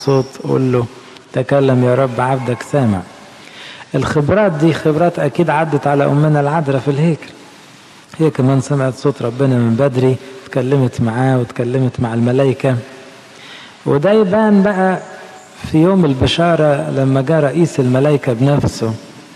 صوت قول له تكلم يا رب عبدك سامع الخبرات دي خبرات أكيد عدت على أمنا العذراء في الهيكل هي كمان سمعت صوت ربنا من بدري اتكلمت معاه واتكلمت مع الملائكة وده يبان بقى في يوم البشارة لما جاء رئيس الملائكة بنفسه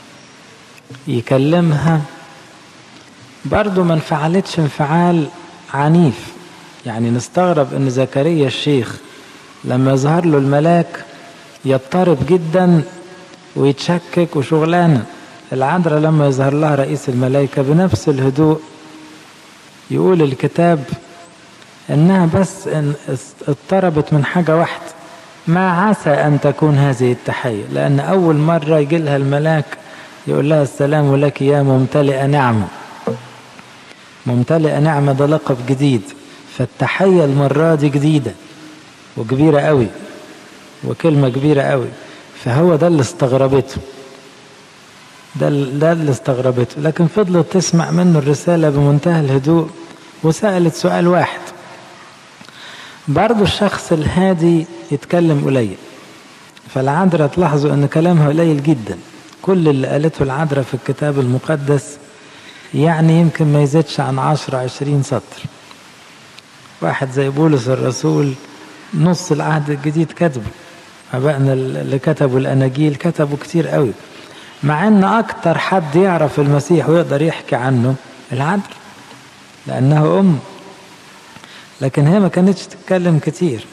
يكلمها برضه ما انفعلتش انفعال عنيف يعني نستغرب ان زكريا الشيخ لما يظهر له الملاك يضطرب جدا ويتشكك وشغلانه العذراء لما يظهر لها رئيس الملائكة بنفس الهدوء يقول الكتاب انها بس إن اضطربت من حاجة واحدة ما عسى ان تكون هذه التحية لان اول مرة يجي لها الملاك يقول لها السلام لك يا ممتلئة نعمة ممتلئة نعمة ده لقب جديد فالتحية المرة دي جديدة وكبيرة قوي وكلمة كبيرة قوي فهو ده اللي استغربته ده, ده اللي استغربته لكن فضلت تسمع منه الرسالة بمنتهى الهدوء وسألت سؤال واحد برضو الشخص الهادي يتكلم قليل فالعذراء تلاحظوا ان كلامها قليل جدا كل اللي قالته العذراء في الكتاب المقدس يعني يمكن ما يزيدش عن عشرة عشرين سطر واحد زي بولس الرسول نص العهد الجديد كتبه أبائنا اللي كتبوا الأناجيل كتبوا كتير قوي مع أن أكتر حد يعرف المسيح ويقدر يحكي عنه العذراء لأنه أم لكن هي ما كانتش تتكلم كتير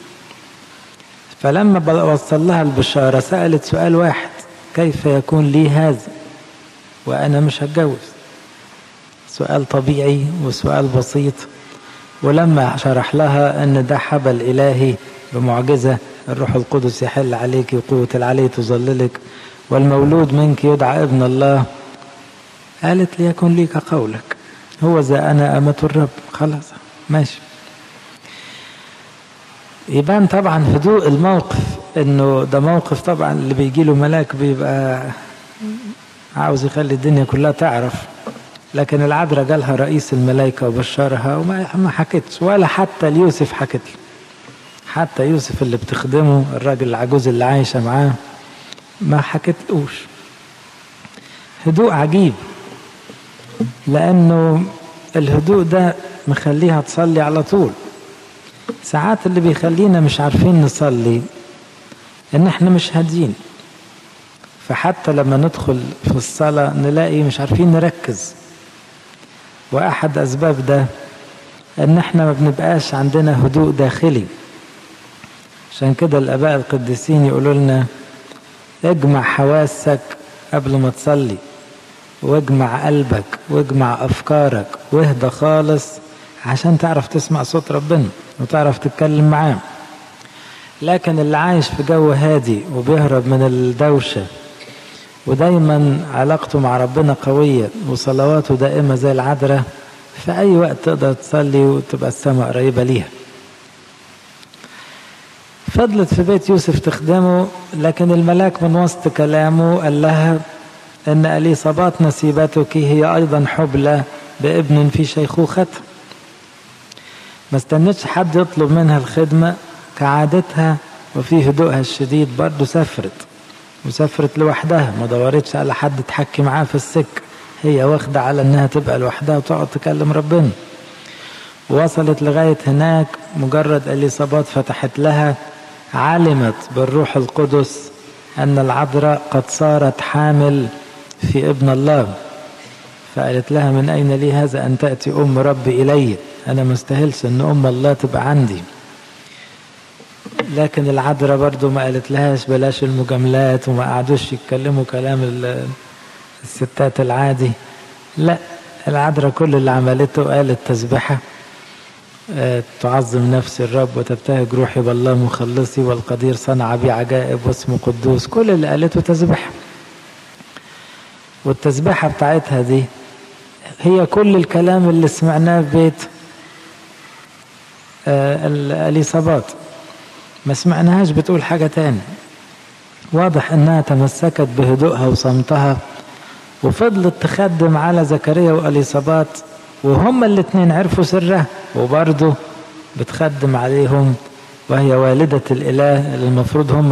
فلما وصل لها البشارة سألت سؤال واحد كيف يكون لي هذا وأنا مش هتجوز سؤال طبيعي وسؤال بسيط ولما شرح لها أن ده حبل إلهي بمعجزة الروح القدس يحل عليك وقوة العلي تظللك والمولود منك يدعى ابن الله قالت ليكن ليك قولك هو ذا أنا أمة الرب خلاص ماشي يبان طبعا هدوء الموقف انه ده موقف طبعا اللي بيجي له ملاك بيبقى عاوز يخلي الدنيا كلها تعرف لكن العذراء جالها رئيس الملائكة وبشرها وما ما حكتش ولا حتى ليوسف حكت له حتى يوسف اللي بتخدمه الراجل العجوز اللي عايشة معاه ما حكتلوش هدوء عجيب لأنه الهدوء ده مخليها تصلي على طول ساعات اللي بيخلينا مش عارفين نصلي ان احنا مش هادين فحتى لما ندخل في الصلاة نلاقي مش عارفين نركز واحد اسباب ده ان احنا ما بنبقاش عندنا هدوء داخلي عشان كده الاباء القديسين يقولوا لنا اجمع حواسك قبل ما تصلي واجمع قلبك واجمع افكارك واهدى خالص عشان تعرف تسمع صوت ربنا وتعرف تتكلم معاه لكن اللي عايش في جو هادي وبيهرب من الدوشة ودايما علاقته مع ربنا قوية وصلواته دائمة زي العذراء في أي وقت تقدر تصلي وتبقى السماء قريبة ليها فضلت في بيت يوسف تخدمه لكن الملاك من وسط كلامه قال لها ان اليصابات نسيبتك هي ايضا حبلى بابن في شيخوختها ما استنتش حد يطلب منها الخدمة كعادتها وفي هدوءها الشديد برضه سافرت وسافرت لوحدها ما دورتش على حد تحكي معاه في السك هي واخدة على انها تبقى لوحدها وتقعد تكلم ربنا وصلت لغاية هناك مجرد اليصابات فتحت لها علمت بالروح القدس أن العذراء قد صارت حامل في ابن الله فقالت لها من أين لي هذا أن تأتي أم ربي إلي أنا مستاهلش أن أم الله تبقى عندي لكن العذراء برضو ما قالت لهاش بلاش المجاملات وما قعدوش يتكلموا كلام الستات العادي لا العذراء كل اللي عملته قالت تسبحه تعظم نفس الرب وتبتهج روحي بالله مخلصي والقدير صنع بي عجائب واسمه قدوس كل اللي قالته تسبحه والتسبيحة بتاعتها دي هي كل الكلام اللي سمعناه في بيت الإصابات ما سمعناهاش بتقول حاجة تاني واضح انها تمسكت بهدوءها وصمتها وفضلت تخدم على زكريا واليصابات وهما الاتنين عرفوا سرها وبرضه بتخدم عليهم وهي والدة الإله اللي المفروض هم